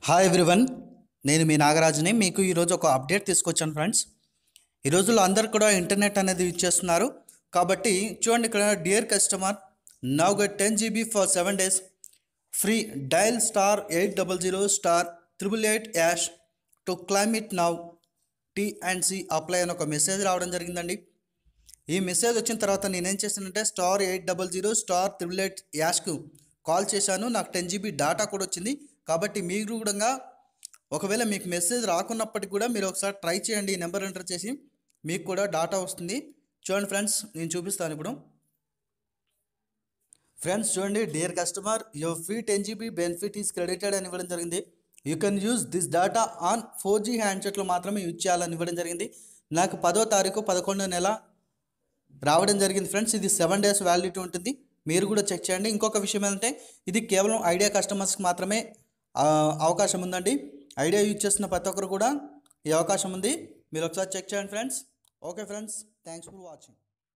hi everyone నేను మీ నాగరాజుని మీకు ఈరోజు ఒక అప్డేట్ తీసుకొచ్చాను ఫ్రెండ్స్ ఈ రోజుల్లో అందరు కూడా ఇంటర్నెట్ అనేది యూజ్ చేస్తున్నారు కాబట్టి చూడండి ఇక్కడ dear customer now get ten GB for seven days free dial star eight double zero star triple eight hash to claim it now T and C apply అని ఒక మెసేజ్ రావడం జరిగిందండి ఈ మెసేజ్ వచ్చిన తర్వాత నేనేం చేశానంటే star eight double zero star triple eight యాష్కు కాల్ చేశాను నాకు టెన్ జీబీ డేటా కూడా వచ్చింది కాబట్టి మీరు కూడా ఒకవేళ మీకు మెసేజ్ రాకున్నప్పటికీ కూడా మీరు ఒకసారి ట్రై చేయండి ఈ నెంబర్ ఎంటర్ చేసి మీకు కూడా డేటా వస్తుంది చూడండి ఫ్రెండ్స్ నేను చూపిస్తాను ఇప్పుడు ఫ్రెండ్స్ చూడండి dear customer your free ten GB benefit is credited అని ఇవ్వడం జరిగింది you can use this data on four G హ్యాండ్సెట్లో మాత్రమే యూజ్ చేయాలని ఇవ్వడం జరిగింది నాకు పదో తారీఖు పదకొండో నెల రావడం జరిగింది ఫ్రెండ్స్ ఇది సెవెన్ డేస్ వ్యాలిడిటీ ఉంటుంది మీరు కూడా చెక్ చేయండి ఇంకొక విషయం ఏంటంటే ఇది కేవలం ఐడియా కస్టమర్స్కి మాత్రమే ఆ, అవకాశం ఉందండి ఐడియా యూజ్ చేస్తున్న ప్రతి ఒక్కరు కూడా ఈ అవకాశం ఉంది మీరు ఒకసారి చెక్ చేయండి friends okay friends thanks for watching